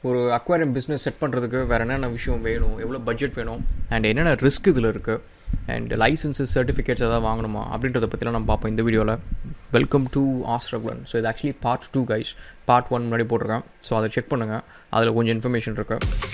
ஒரு aquarium business set பண்ணுறதுக்கு வேறு என்னென்ன விஷயம் வேணும் எவ்வளோ பட்ஜெட் வேணும் அண்ட் என்னென்ன ரிஸ்க் இதில் இருக்குது அண்ட் லைசன்ஸஸ் சர்டிஃபிகேட்ஸ் எதாவது வாங்கணுமா அப்படின்றத பற்றிலாம் நம்ம பார்ப்போம் இந்த வீடியோவில் வெல்கம் டு ஆஸ்ட்ரகுலன் ஸோ இது actually part two guys part one முன்னாடி போட்டிருக்கேன் ஸோ அதை செக் பண்ணுங்கள் அதில் கொஞ்சம் இன்ஃபர்மேஷன் இருக்குது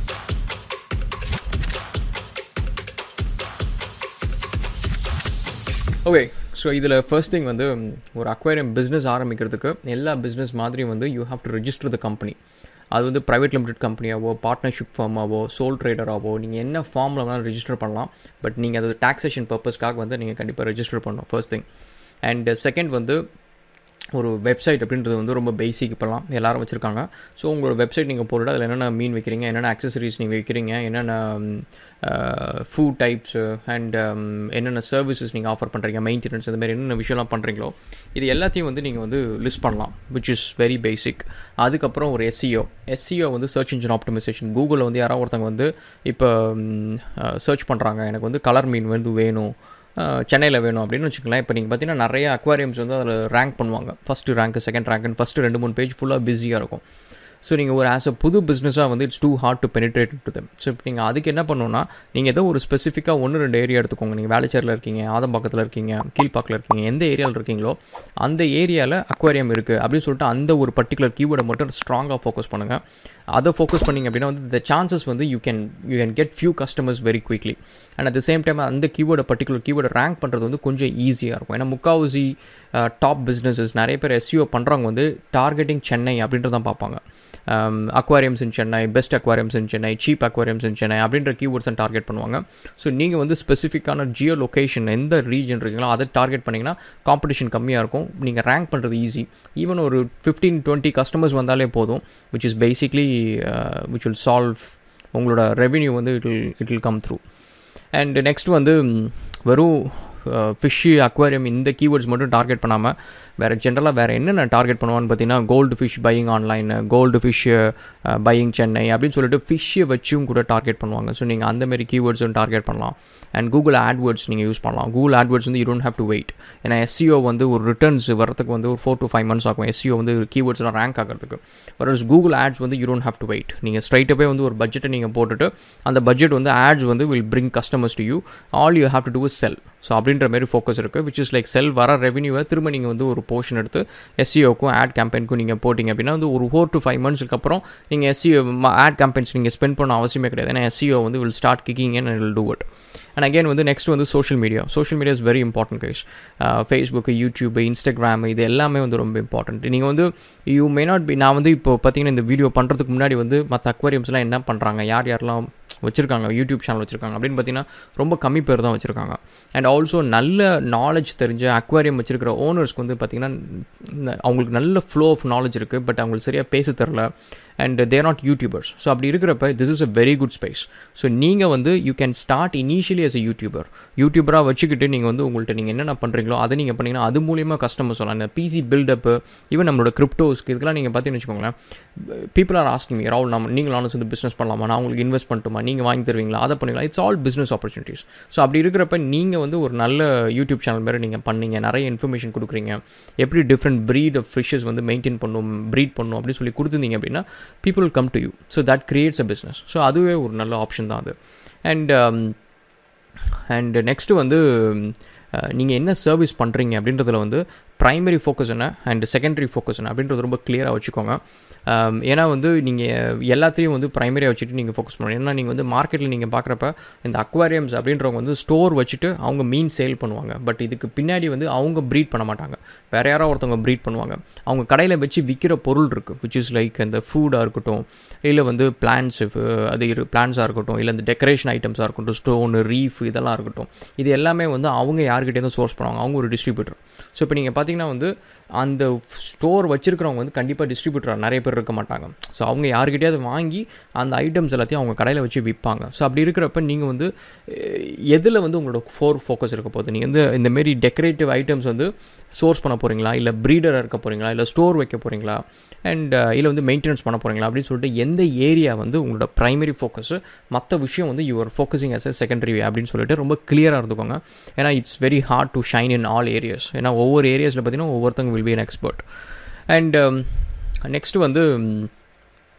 ஓகே ஸோ இதில் ஃபர்ஸ்ட் திங் வந்து ஒரு அக்வேரியம் பிஸ்னஸ் ஆரம்பிக்கிறதுக்கு எல்லா பிஸ்னஸ் மாதிரியும் வந்து you have to register the company அது வந்து ப்ரைவேட் லிமிடெட் கம்பெனியாவோ பார்ட்னர்ஷிப் ஃபார்மாவோ சோல் ட்ரேடராகவோ நீங்கள் என்ன ஃபார்மில் வேணாலும் ரெஜிஸ்டர் பண்ணலாம் பட் நீங்கள் அது டாக்ஸேஷன் பர்பஸ்க்காக வந்து நீங்கள் கண்டிப்பாக ரெஜிஸ்டர் பண்ணணும் ஃபர்ஸ்ட் திங் அண்ட் செகண்ட் வந்து ஒரு வெப்சைட் அப்படின்றது வந்து ரொம்ப பேசிக் இப்போலாம் எல்லாரும் வச்சுருக்காங்க ஸோ உங்களோட வெப்சைட் நீங்கள் போட்டுட்டு அதில் என்னென்ன மீன் வைக்கிறீங்க என்னென்ன அக்சசரிஸ் நீங்கள் வைக்கிறீங்க என்னென்ன ஃபுட் டைப்ஸு அண்ட் என்னென்ன சர்வீசஸ் நீங்கள் ஆஃபர் பண்ணுறீங்க மெயின்டெனன்ஸ் இந்த மாதிரி என்னென்ன விஷயம்லாம் பண்ணுறீங்களோ இது எல்லாத்தையும் வந்து நீங்கள் வந்து லிஸ்ட் பண்ணலாம் விச் இஸ் வெரி பேசிக் அதுக்கப்புறம் ஒரு எஸ்சிஓ எஸ்சிஓ வந்து சர்ச் இன்ஜின் ஆப்டிமைசேஷன் கூகுளில் வந்து யாராவது ஒருத்தவங்க வந்து இப்போ சர்ச் பண்ணுறாங்க எனக்கு வந்து கலர் மீன் வந்து வேணும் சென்னையில் வேணும் அப்படின்னு வச்சுக்கலாம் இப்போ நீங்கள் பார்த்தீங்கன்னா நிறைய அக்வாரியம்ஸ் வந்து அதில் ரேங்க் பண்ணுவாங்க ஃபஸ்ட்டு ரேங்க் செகண்ட் ரேங்க்னு ஃபஸ்ட்டு ரெண்டு மூணு பேஜ் ஃபுல்லாக பிஸியாக இருக்கும் ஸோ நீங்கள் ஒரு ஆஸ் அ புது பிஸ்னஸாக வந்து it's too hard to penetrate to them so இப்போ நீங்கள் அதுக்கு என்ன பண்ணணும்னா நீங்கள் ஏதோ ஒரு ஸ்பெசிஃபிக்காக ஒன்று ரெண்டு ஏரியா எடுத்துக்கோங்க நீங்கள் வேலைச்சேரில் இருக்கீங்க ஆதம்பாக்கத்தில் இருக்கீங்க கீழ்பாக்கில் இருக்கீங்க எந்த ஏரியாவில் இருக்கீங்களோ அந்த ஏரியாவில் அக்வாரியம் இருக்குது அப்படின்னு சொல்லிட்டு அந்த ஒரு பர்டிகுலர் கீவேர்டை மட்டும் ஸ்ட்ராங்காக ஃபோக்கஸ் பண்ணுங்கள் அதை ஃபோக்கஸ் பண்ணிங்க அப்படின்னா வந்து த சான்சஸ் வந்து you can you can get few customers very quickly and at the same time அந்த கீவேர்டை பர்டிகுலர் கீவேர்டை ரேங்க் பண்ணுறது வந்து கொஞ்சம் ஈஸியாக இருக்கும் ஏன்னா முக்காவாசி டாப் பிஸ்னஸஸ் நிறைய பேர் எஸ்யூஓ பண்ணுறவங்க வந்து டார்கெட்டிங் சென்னை அப்படின்றதான் பார்ப்பாங்க aquariums in Chennai best aquariums in Chennai cheap aquariums in Chennai அப்படின்ற கீவேர்ட்ஸை டார்கெட் பண்ணுவாங்க ஸோ நீங்கள் வந்து ஸ்பெசிஃபிக்கான ஜியோ லொக்கேஷன் எந்த ரீஜன் இருக்கீங்களோ அதை டார்கெட் பண்ணிங்கன்னா காம்படிஷன் கம்மியாக இருக்கும் நீங்கள் ரேங்க் பண்ணுறது ஈஸி ஈவன் ஒரு ஃபிஃப்டீன் டுவெண்ட்டி கஸ்டமர்ஸ் வந்தாலே போதும் which is basically which will solve உங்களோட ரெவென்யூ வந்து it will it will come through and next வந்து வெறும் ஃபிஷ்ஷு அக்வாரியம் இந்த கீவேர்ட்ஸ் மட்டும் டார்கெட் பண்ணாமல் வேறு ஜென்ரலாக வேறு என்னென்ன டார்கெட் பண்ணுவான்னு பார்த்தீங்கன்னா goldfish buying online goldfish buying Chennai அப்படின்னு சொல்லிட்டு ஃபிஷ்ஷை வச்சும் கூட டார்கெட் பண்ணுவாங்க ஸோ நீங்கள் அந்தமாரி கீவேர்ட்ஸும் டார்கெட் பண்ணலாம் அண்ட் கூகுள் ஆட்வேர்ட்ஸ் நீங்கள் யூஸ் பண்ணலாம் கூகுள் ஆட்வேர்ட்ஸ் வந்து you don't have to wait ஏன்னா எஸ்சிஓ வந்து ஒரு ரிட்டர்ன்ஸ் வரதுக்கு வந்து ஒரு ஃபோர் டு ஃபைவ் மந்த்ஸ் ஆகும் எஸ்சிஓ வந்து கீவேர்ட்ஸ்லாம் ரேங்க் ஆகிறதுக்கு வரஸ் கூகுள் ஆட்ஸ் வந்து you don't have to wait நீங்கள் ஸ்ட்ரைட்டாகவே வந்து ஒரு பட்ஜெட்டை நீங்கள் போட்டுட்டு அந்த பட்ஜெட் வந்து ஆட்ஸ் வந்து will bring customers to you all you have to do sell so அப்படின்ற மாதிரி ஃபோக்கஸ் இருக்குது விச் இஸ் லைக் செல் வர ரெவன்யூவை திரும்ப நீங்கள் வந்து ஒரு போர்ஷன் எடுத்து எஸ்சிஓக்கும் ஆட் கேம்பெயினுக்கும் நீங்கள் போட்டிங்க அப்படின்னா வந்து ஒரு ஃபோர் டு ஃபைவ் மந்த்ஸ்க்கு அப்புறம் நீங்கள் எஸ்சிஓ ஆட் கேம்பெயின்ஸ் நீங்கள் ஸ்பெண்ட் பண்ண அவசியமே கிடையாது ஏன்னா எஸ்சிஓ வந்து will start kicking and will do it and again வந்து நெக்ஸ்ட் வந்து social media social media is very important guys Facebook YouTube Instagram இது எல்லாமே வந்து ரொம்ப இம்பார்ட்டன்ட் நீங்கள் வந்து யூ மே நாட் பி நான் வந்து இப்போ பார்த்தீங்கன்னா இந்த வீடியோ பண்ணுறதுக்கு முன்னாடி வந்து மற்ற அக்வாரியம்ஸ்லாம் என்ன பண்ணுறாங்க யார் யாரெல்லாம் வச்சுருக்காங்க யூடியூப் சேனல் வச்சுருக்காங்க அப்படின்னு பார்த்தீங்கன்னா ரொம்ப கம்மி பேர் தான் வச்சுருக்காங்க அண்ட் ஆல்சோ நல்ல நாலேஜ் தெரிஞ்ச அக்வாரியம் வச்சுருக்கிற ஓனர்ஸ்க்கு வந்து பார்த்திங்கன்னா அவங்களுக்கு நல்ல ஃப்ளோ ஆஃப் நாலேஜ் இருக்குது பட் அவங்களுக்கு சரியாக பேச தெரில and they're not YouTubers so அப்படி இருக்கிறப்ப this is a very good space so நீங்கள் வந்து you can start initially as a YouTuber யூடியூபராக வச்சுக்கிட்டு நீங்கள் வந்து உங்கள்கிட்ட நீங்கள் என்னென்ன பண்ணுறீங்களோ அதை நீங்கள் பண்ணிங்கன்னா அது மூலியமாக கஸ்டமர் சொல்லலாம் இந்த பிசி பில்டப்பு ஈவன் நம்மளோட கிரிப்டோஸ்க்கு இதுக்கெல்லாம் நீங்கள் பார்த்தீங்கன்னு வச்சுக்கோங்களேன் பீப்புள் ஆர் ஆஸ்கிங் ராகுல் நம்ம நீங்களும் ஆனஸ் வந்து பிஸ்னஸ் பண்ணலாமா நான் உங்களுக்கு இன்வெஸ்ட் பண்ணட்டுமா நீங்கள் வாங்கி தருவீங்களா அதை பண்ணிக்கலாம் it's all business opportunities so அப்படி இருக்கிறப்ப நீங்கள் வந்து ஒரு நல்ல யூடியூப் சேனல் மாதிரி நீங்கள் பண்ணீங்க நிறைய இன்ஃபர்மேஷன் கொடுக்குறீங்க எப்படி டிஃப்ரெண்ட் ப்ரீட் ஆஃப் ஃபிஷ்ஷஸ் வந்து மெயின்டைன் பண்ணும் ப்ரீட் பண்ணும் அப்படின்னு சொல்லி கொடுத்துருந்தீங்க அப்படின்னா people come to you so that creates a business so அதுவே ஒரு நல்ல ஆப்ஷன் தான் அது அண்ட் அண்ட் நெக்ஸ்ட்டு வந்து நீங்கள் என்ன சர்வீஸ் பண்ணுறீங்க அப்படின்றதுல வந்து ப்ரைமரி ஃபோக்கஸ் என்ன அண்ட் செகண்டரி ஃபோக்கஸ் என்ன அப்படின்றது ரொம்ப கிளியராக வச்சுக்கோங்க ஏன்னா வந்து நீங்கள் எல்லாத்தையும் வந்து ப்ரைமரியாக வச்சுட்டு நீங்கள் ஃபோக்கஸ் பண்ணணும் ஏன்னா நீங்கள் வந்து மார்க்கெட்டில் நீங்கள் பார்க்குறப்ப இந்த அக்வாரியம்ஸ் அப்படின்றவங்க வந்து ஸ்டோர் வச்சுட்டு அவங்க மீன் சேல் பண்ணுவாங்க பட் இதுக்கு பின்னாடி வந்து அவங்க ப்ரீட் பண்ண மாட்டாங்க வேறு யாராவது ஒருத்தவங்க ப்ரீட் பண்ணுவாங்க அவங்க கடையில் வச்சு விற்கிற பொருள் இருக்குது விச் இஸ் லைக் இந்த ஃபுட்டாக இருக்கட்டும் இல்லை வந்து பிளான்ஸ் அது இரு பிளான்ஸாக இருக்கட்டும் இல்லை இந்த டெக்கரேஷன் ஐட்டம்ஸாக இருக்கட்டும் ஸ்டோனு ரீஃப் இதெல்லாம் இருக்கட்டும் இது எல்லாமே வந்து அவங்க யார்கிட்டேருந்து சோர்ஸ் பண்ணுவாங்க அவங்க ஒரு டிஸ்ட்ரிபியூட்டர் ஸோ இப்போ நீங்கள் பார்த்தீங்கன்னா வந்து அந்த ஸ்டோர் வச்சுருக்கிறவங்க வந்து கண்டிப்பாக டிஸ்ட்ரிபியூட்டர் நிறைய பேர் இருக்க மாட்டாங்க ஸோ அவங்க யாருக்கிட்டையாவது வாங்கி அந்த ஐட்டம்ஸ் எல்லாத்தையும் அவங்க கடையில் வச்சு விற்பாங்க ஸோ அப்படி இருக்கிறப்ப நீங்கள் வந்து எதில் வந்து உங்களோட ஃபோர் ஃபோக்கஸ் இருக்க போகுது நீங்கள் வந்து இந்தமாரி டெக்கரேட்டிவ் ஐட்டம்ஸ் வந்து சோர்ஸ் பண்ண போகிறீங்களா இல்லை ப்ரீடராக இருக்க போகிறீங்களா இல்லை ஸ்டோர் வைக்க போகிறீங்களா அண்ட் இல்லை வந்து மெயின்டெனன்ஸ் பண்ண போகிறீங்களா அப்படின்னு சொல்லிட்டு எந்த ஏரியா வந்து உங்களோட ப்ரைமரி ஃபோக்கஸு மற்ற விஷயம் வந்து you're focusing as a secondary அப்படின்னு சொல்லிட்டு ரொம்ப கிளியராக இருந்துக்கோங்க ஏன்னா it's very hard to shine in all areas ஏன்னா ஒவ்வொரு ஏரியாஸில் பார்த்தீங்கன்னா ஒவ்வொருத்தவங்க will be an expert and next வந்து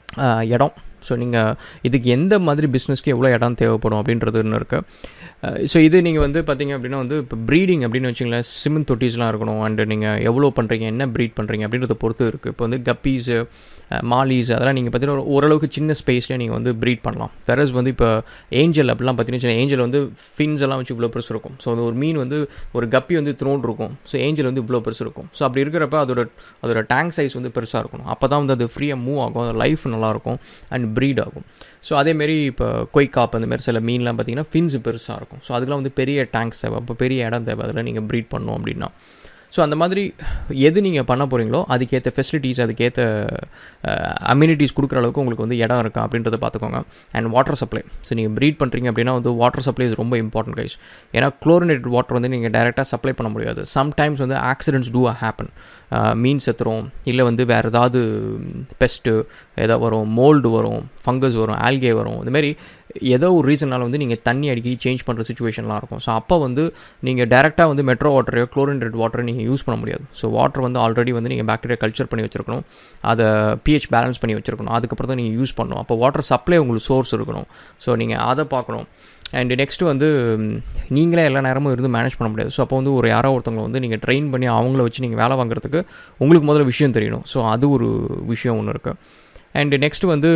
இடம் ஸோ நீங்கள் இதுக்கு எந்த மாதிரி பிஸ்னஸ்க்கு எவ்வளோ இடம் தேவைப்படும் அப்படின்றது ஒன்று இருக்குது ஸோ இது நீங்கள் வந்து பார்த்தீங்க அப்படின்னா வந்து இப்போ ப்ரீடிங் அப்படின்னு வச்சிங்களேன் சிமெண்ட் தொட்டிஸ்லாம் இருக்கணும் அண்டு நீங்கள் எவ்வளோ பண்ணுறீங்க என்ன ப்ரீட் பண்ணுறீங்க அப்படின்றத பொறுத்து இருக்குது இப்போ வந்து கப்பீஸு மாலிஸ் அதெல்லாம் நீங்கள் பார்த்தீங்கன்னா ஓரளவுக்கு சின்ன ஸ்பேஸ்லேயே நீங்கள் வந்து ப்ரீட் பண்ணலாம் வெரஸ் வந்து இப்போ ஏஞ்சல் அப்படிலாம் பார்த்தீங்கன்னா ஏஞ்சல் வந்து ஃபின்ஸ் எல்லாம் வச்சு இவ்வளோ பெருசு இருக்கும் ஸோ அது ஒரு மீன் வந்து ஒரு கப்பி வந்து த்ரோன் இருக்கும் ஸோ ஏஞ்சல் வந்து இவ்வளோ பெருசு இருக்கும் ஸோ அப்படி இருக்கிறப்ப அதோட அதோட டேங்க் சைஸ் வந்து பெருசாக இருக்கணும் அப்போ தான் வந்து அது ஃப்ரீயாக மூவ் ஆகும் அது லைஃப் நல்லாயிருக்கும் அண்ட் ப்ரீட் ஆகும் ஸோ அதேமாரி இப்போ கொய்காப் அந்த மாதிரி சில மீன்லாம் பார்த்தீங்கன்னா ஃபின்ஸ் பெருசாக இருக்கும் ஸோ அதுக்கெலாம் வந்து பெரிய டேங்க்ஸ் தேவை அப்போ பெரிய இடம் தேவை அதில் நீங்கள் ப்ரீட் பண்ணோம் அப்படின்னா ஸோ அந்த மாதிரி எது நீங்கள் பண்ண போகிறீங்களோ அதுக்கேற்ற ஃபெசிலிட்டிஸ் அதுக்கேற்ற அம்யூனிட்டிஸ் கொடுக்குற அளவுக்கு உங்களுக்கு வந்து இடம் இருக்கா அப்படின்றத பார்த்துக்கோங்க அண்ட் வாட்டர் சப்ளை ஸோ நீங்கள் ப்ரீட் பண்ணுறீங்க அப்படின்னா வந்து வாட்டர் சப்ளை இஸ் ரொம்ப இம்பார்ட்டன்ட் கைஸ் ஏன்னா குளோரினேட்டட் வாட்டர் வந்து நீங்கள் டேரெக்டாக சப்ளை பண்ண முடியாது சம்டைம்ஸ் வந்து ஆக்சிடென்ட்ஸ் டூ ஹேப்பன் மீன் செத்துரும் இல்லை வந்து வேறு ஏதாவது பெஸ்ட்டு ஏதாவது வரும் மோல்டு வரும் ஃபங்கஸ் வரும் ஆல்கே வரும் இதுமாரி ஏதோ ஒரு ரீசனால் வந்து நீங்கள் தண்ணி அடிக்கடி சேஞ்ச் பண்ணுற சுச்சுவேஷன்லாம் இருக்கும் ஸோ அப்போ வந்து நீங்கள் டேரெக்டாக வந்து மெட்ரோ வாட்டரையோ குளோரினேட் வாட்டரை நீங்கள் யூஸ் பண்ண முடியாது ஸோ வாட்டர் வந்து ஆல்ரெடி வந்து நீங்கள் பாக்டீரியா கல்ச்சர் பண்ணி வச்சிருக்கணும் அதை பிஹெச் பேலன்ஸ் பண்ணி வச்சிருக்கணும் அதுக்கப்புறம் தான் நீங்கள் யூஸ் பண்ணணும் அப்போ வாட்டர் சப்ளை உங்களுக்கு சோர்ஸ் இருக்கணும் ஸோ நீங்கள் அதை பார்க்கணும் அண்ட் நெக்ஸ்ட் வந்து நீங்களே எல்லா நேரமும் இருந்து மேனேஜ் பண்ண முடியாது ஸோ அப்போ வந்து ஒரு யாரோ ஒருத்தவங்க வந்து நீங்கள் ட்ரெயின் பண்ணி அவங்கள வச்சு நீங்கள் வேலை வாங்குறதுக்கு உங்களுக்கு முதல்ல விஷயம் தெரியணும் ஸோ அது ஒரு விஷயம் ஒன்று இருக்குது அண்ட் நெக்ஸ்ட் வந்து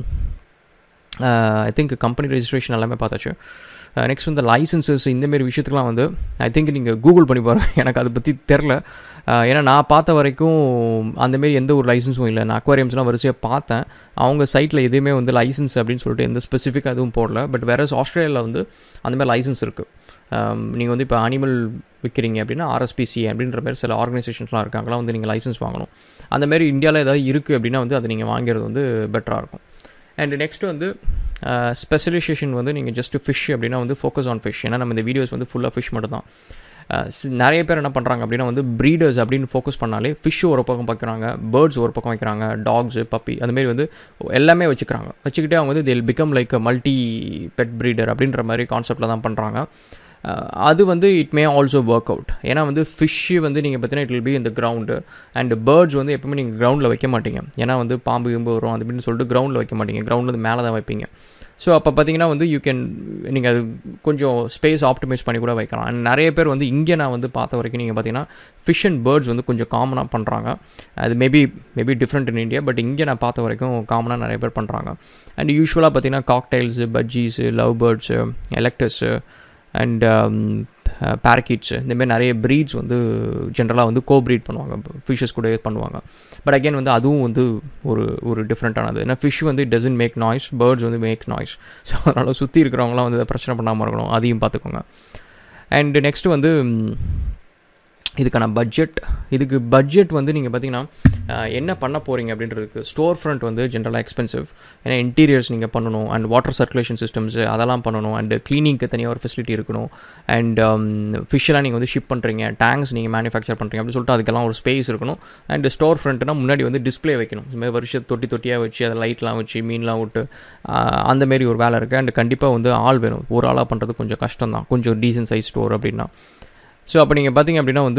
ஐ திங்க் கம்பெனி ரெஜிஸ்ட்ரேஷன் எல்லாமே பார்த்தாச்சு நெக்ஸ்ட் வந்து லைசன்சஸ் இந்தமாரி விஷயத்துக்குலாம் வந்து ஐ திங்க் நீங்கள் கூகுள் பண்ணி பாருங்கள் எனக்கு அதை பற்றி தெரில ஏன்னா நான் பார்த்த வரைக்கும் அந்தமாரி எந்த ஒரு லைசன்ஸும் இல்லை நான் அக்வாரியம்ஸ்லாம் வரிசையாக பார்த்தேன் அவங்க சைட்டில் எதுவுமே வந்து லைசன்ஸ் அப்படின்னு சொல்லிட்டு எந்த ஸ்பெசிஃபிக்காக எதுவும் போடல பட் வேறு ஆஸ்திரேலியாவில் வந்து அந்தமாதிரி லைசன்ஸ் இருக்குது நீங்கள் வந்து இப்போ அனிமல் விற்கிறீங்க அப்படின்னா ஆர்எஸ்பிசி அப்படின்ற மாதிரி சில ஆர்கனைசேஷன்ஸ்லாம் இருக்குது அங்கெல்லாம் வந்து நீங்கள் லைசன்ஸ் வாங்கணும் அந்தமாரி இந்தியாவில் ஏதாவது இருக்குது அப்படின்னா வந்து அதை நீங்கள் வாங்கிறது வந்து பெட்டராக இருக்கும் அண்ட் நெக்ஸ்ட் வந்து ஸ்பெஷலைசேஷன் வந்து நீங்கள் ஜஸ்ட்டு ஃபிஷ் அப்படின்னா வந்து ஃபோக்கஸ் ஆன் ஃபிஷ் ஏன்னா நம்ம இந்த வீடியோஸ் வந்து ஃபுல்லாக ஃபிஷ் மட்டும் தான் நிறைய பேர் என்ன பண்ணுறாங்க அப்படின்னா வந்து ப்ரீடர்ஸ் அப்படின்னு ஃபோக்கஸ் பண்ணாலே ஃபிஷ் ஒரு பக்கம் வைக்கிறாங்க பேர்ட்ஸ் ஒரு பக்கம் வைக்கிறாங்க டாக்ஸு பப்பி அந்தமாரி வந்து எல்லாமே வச்சுக்கிறாங்க வச்சுக்கிட்டே அவங்க வந்து they'll become like multi pet breeder அப்படின்ற மாதிரி கான்செப்டில் தான் பண்ணுறாங்க அது வந்து it may also work out ஏன்னா வந்து ஃபிஷ்ஷு வந்து நீங்கள் பார்த்தீங்கன்னா இட் வில் பி இந்த கிரவுண்டு அண்ட் பேர்ட்ஸ் வந்து எப்பவுமே நீங்கள் கிரவுண்டில் வைக்க மாட்டீங்க ஏன்னா வந்து பாம்பு கிம்பு வரும் அது அப்படின்னு சொல்லிட்டு கிரவுண்டில் வைக்க மாட்டீங்க கிரவுண்ட் வந்து மேலே தான் வைப்பீங்க ஸோ அப்போ பார்த்தீங்கன்னா வந்து யூ கேன் நீங்கள் அது கொஞ்சம் ஸ்பேஸ் ஆப்டிமைஸ் பண்ணி கூட வைக்கலாம் அண்ட் நிறைய பேர் வந்து இங்கே நான் வந்து பார்த்த வரைக்கும் நீங்கள் பார்த்தீங்கன்னா ஃபிஷ் அண்ட் பேர்ட்ஸ் வந்து கொஞ்சம் காமனாக பண்ணுறாங்க அது maybe maybe different in India but இங்கே நான் பார்த்த வரைக்கும் காமனாக நிறைய பேர் பண்ணுறாங்க அண்ட் யூஸ்வலாக பார்த்தீங்கன்னா cockatiels budgies love birds eclectus and parakeets இந்தமாரி நிறைய ப்ரீட்ஸ் வந்து ஜென்ரலாக வந்து கோ ப்ரீட் பண்ணுவாங்க ஃபிஷ்ஷஸ் கூட பண்ணுவாங்க பட் அகேன் வந்து அதுவும் வந்து ஒரு ஒரு டிஃப்ரெண்ட்டானது ஏன்னா ஃபிஷ் வந்து டசன்ட் மேக் நாய்ஸ் பேர்ட்ஸ் வந்து மேக் நாய்ஸ் ஸோ அதனால் சுற்றி இருக்கிறவங்களாம் வந்து பிரச்சனை பண்ணாமல் இருக்கணும் அதையும் பார்த்துக்கோங்க அண்ட் நெக்ஸ்ட் வந்து இதுக்கான பட்ஜெட் இதுக்கு பட்ஜெட் வந்து நீங்கள் பார்த்தீங்கன்னா என்ன பண்ண போகிறீங்க அப்படின்றதுக்கு ஸ்டோர் ஃப்ரண்ட் வந்து ஜென்ரலாக எக்ஸ்பென்சிவ் ஏன்னா இன்டீரியர்ஸ் நீங்கள் பண்ணணும் அண்ட் வாட்டர் சர்க்குலேஷன் சிஸ்டம்ஸ் அதெல்லாம் பண்ணணும் அண்ட் க்ளீனிங்க்கு தனியாக ஒரு ஃபெசிலிட்டி இருக்கணும் அண்ட் ஃபிஷ்ஷெல்லாம் நீங்கள் வந்து ஷிப் பண்ணுறீங்க டேங்க்ஸ் நீங்கள் மேனுஃபேக்சர் பண்ணுறீங்க அப்படின்னு சொல்லிட்டு அதுக்கெல்லாம் ஒரு ஸ்பேஸ் இருக்கணும் அண்ட் ஸ்டோர் ஃப்ரண்ட்னா முன்னாடி வந்து டிஸ்பிளே வைக்கணும் இதுமாதிரி வருஷம் தொட்டி தொட்டியாக வச்சு அதை லைட்லாம் வச்சு மீன்லாம் விட்டு அந்தமாரி ஒரு வேலை இருக்குது அண்ட் கண்டிப்பாக வந்து ஆள் வேணும் ஒரு ஆளாக பண்ணுறது கொஞ்சம் கஷ்டம் தான் கொஞ்சம் டீசன்ட் சைஸ் ஸ்டோர் அப்படின்னா ஸோ அப்போ நீங்கள் பார்த்தீங்க அப்படின்னா வந்து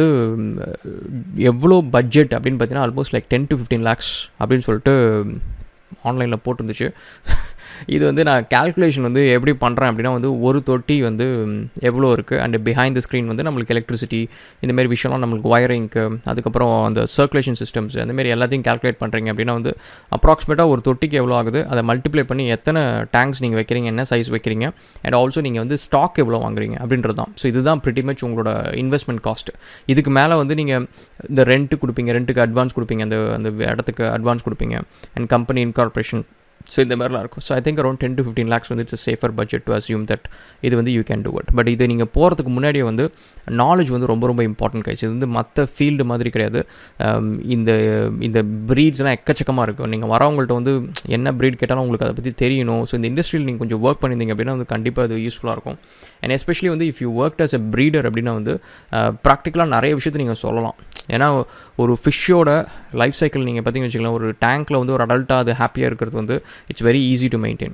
எவ்வளோ பட்ஜெட் அப்படின்னு பார்த்தீங்கன்னா almost like ten to fifteen lakhs அப்படின்னு சொல்லிட்டு ஆன்லைனில் போட்டுருந்துச்சு இது வந்து நான் கேல்குலேஷன் வந்து எப்படி பண்ணுறேன் அப்படின்னா வந்து ஒரு தொட்டி வந்து எவ்வளோ இருக்குது அண்ட் பிஹைண்ட் த ஸ்க்ரீன் வந்து நம்மளுக்கு எலக்ட்ரிசிட்டி இந்தமாரி விஷயம்லாம் நம்மளுக்கு ஒயரிங்க்கு அதுக்கப்புறம் அந்த சர்க்குலேஷன் சிஸ்டம்ஸ் அந்தமாரி எல்லாத்தையும் கேல்குலேட் பண்ணுறீங்க அப்படின்னா வந்து அப்ராக்சிமேட்டாக ஒரு தொட்டிக்கு எவ்வளோ ஆகுது அதை மல்டிப்ளை பண்ணி எத்தனை டேங்க்ஸ் நீங்கள் வைக்கிறீங்க என்ன சைஸ் வைக்கிறீங்க அண்ட் ஆல்சோ நீங்கள் வந்து ஸ்டாக் எவ்வளோ வாங்குறீங்க அப்படின்றது தான் ஸோ இதுதான் ப்ரிட்டி மச் உங்களோட இன்வெஸ்ட்மெண்ட் காஸ்ட் இதுக்கு மேலே வந்து நீங்கள் இந்த ரெண்ட்டு கொடுப்பீங்க ரெண்ட்டுக்கு அட்வான்ஸ் கொடுப்பீங்க அந்த அந்த இடத்துக்கு அட்வான்ஸ் கொடுப்பீங்க அண்ட் கம்பெனி இன்கார்பரேஷன் ஸோ இந்த மாதிரிலாம் இருக்கும் so I think around ten to fifteen lakhs வந்து it's safer budget to assume that இது வந்து you can do it but இது நீங்கள் போகிறதுக்கு முன்னாடியே வந்து நாலேஜ் வந்து ரொம்ப ரொம்ப இம்பார்ட்டன்ட் கைஸ் இது வந்து மற்ற ஃபீல்டு மாதிரி கிடையாது இந்த இந்த ப்ரீட்ஸ்லாம் எக்கச்சக்கமாக இருக்கும் நீங்கள் வரவங்கள்ட்ட வந்து என்ன ப்ரீட் கேட்டாலும் உங்களுக்கு அதை பற்றி தெரியணும் ஸோ இந்த இண்டஸ்ட்ரியில் நீங்கள் கொஞ்சம் ஒர்க் பண்ணியிருந்தீங்க அப்படின்னா வந்து கண்டிப்பாக அது யூஸ்ஃபுல்லாக இருக்கும் அண்ட் எஸ்பெஷலி வந்து if you work as a breeder அப்படின்னா வந்து ப்ராக்டிக்கலாக நிறைய விஷயத்தை நீங்கள் சொல்லலாம் ஏன்னா ஒரு ஃபிஷ்ஷோட லைஃப் சைக்கிள் நீங்கள் பார்த்தீங்கன்னு வச்சுக்கலாம் ஒரு டேங்க்கில் வந்து ஒரு அடல்ட்டாக அது ஹாப்பியாக இருக்கிறது வந்து it's very easy to maintain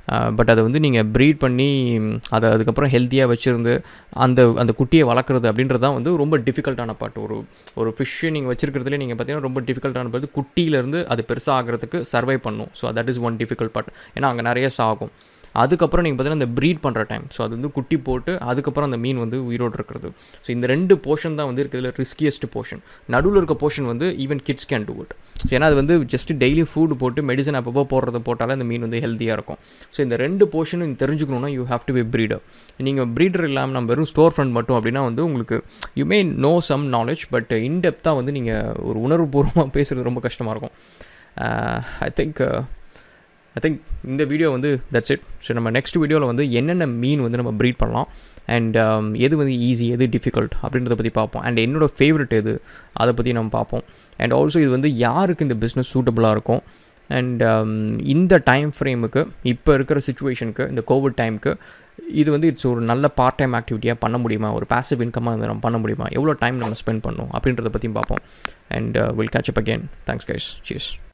but அதை வந்து நீங்கள் ப்ரீட் பண்ணி அதை அதுக்கப்புறம் ஹெல்த்தியாக வச்சுருந்து அந்த அந்த குட்டியை வளர்க்குறது அப்படின்றது தான் வந்து ரொம்ப டிஃபிகல்ட்டான பார்ட் ஒரு ஒரு ஃபிஷ்ஷை நீங்கள் வச்சிருக்கிறதுலே நீங்கள் பார்த்தீங்கன்னா ரொம்ப டிஃபிகல்ட்டான பார்த்து குட்டியிலேருந்து அது பெருசாக ஆகிறதுக்கு சர்வை பண்ணும் so that is one difficult part ஏன்னா அங்கே நிறைய சாகும் அதுக்கப்புறம் நீங்கள் பார்த்தீங்கன்னா இந்த ப்ரீட் பண்ணுற டைம் ஸோ அது வந்து குட்டி போட்டு அதுக்கப்புறம் அந்த மீன் வந்து உயிரோடு இருக்கிறது ஸோ இந்த ரெண்டு போர்ஷன் தான் வந்து இருக்கிறதுல ரிஸ்கியஸ்ட் போர்ஷன் நடுவில் இருக்க போர்ஷன் வந்து even kids can do it so ஏன்னா அது வந்து ஜஸ்ட் டெய்லி ஃபுட் போட்டு மெடிசன் அப்பப்போ போடுறத போட்டாலே அந்த மீன் வந்து ஹெல்த்தியாக இருக்கும் ஸோ இந்த ரெண்டு போர்ஷனும் தெரிஞ்சுக்கணுன்னா you have to be breeder நீங்கள் ப்ரீடர் இல்லாமல் நம்ம வெறும் ஸ்டோர் ஃப்ரண்ட் மட்டும் அப்படின்னா வந்து உங்களுக்கு you may know some knowledge but இன்டெப்த்தாக வந்து நீங்கள் ஒரு உணர்வுபூர்வமாக பேசுகிறது ரொம்ப கஷ்டமாக இருக்கும் ஐ திங்க் ஐ திங்க் இந்த வீடியோ வந்து தட்ஸ் இட் ஸோ நம்ம நெக்ஸ்ட் வீடியோவில் வந்து என்னென்ன மீன் வந்து நம்ம ப்ரீட் பண்ணலாம் அண்ட் எது வந்து ஈஸி எது டிஃபிகல்ட் அப்படின்றத பற்றி பார்ப்போம் அண்ட் என்னோடய ஃபேவரட் எது அதை பற்றி நம்ம பார்ப்போம் அண்ட் ஆல்சோ இது வந்து யாருக்கு இந்த பிஸ்னஸ் சூட்டபுளாக இருக்கும் அண்ட் இந்த டைம் ஃப்ரேமுக்கு இப்போ இருக்கிற சுச்சுவேஷனுக்கு இந்த கோவிட் டைமுக்கு இது வந்து இட்ஸ் ஒரு நல்ல பார்ட் டைம் ஆக்டிவிட்டியாக பண்ண முடியுமா ஒரு பேசிவ் இன்கமாக நம்ம பண்ண முடியுமா எவ்வளோ டைம் நம்ம ஸ்பெண்ட் பண்ணணும் அப்படின்றத பற்றியும் பார்ப்போம் and will catch up again thanks guys cheese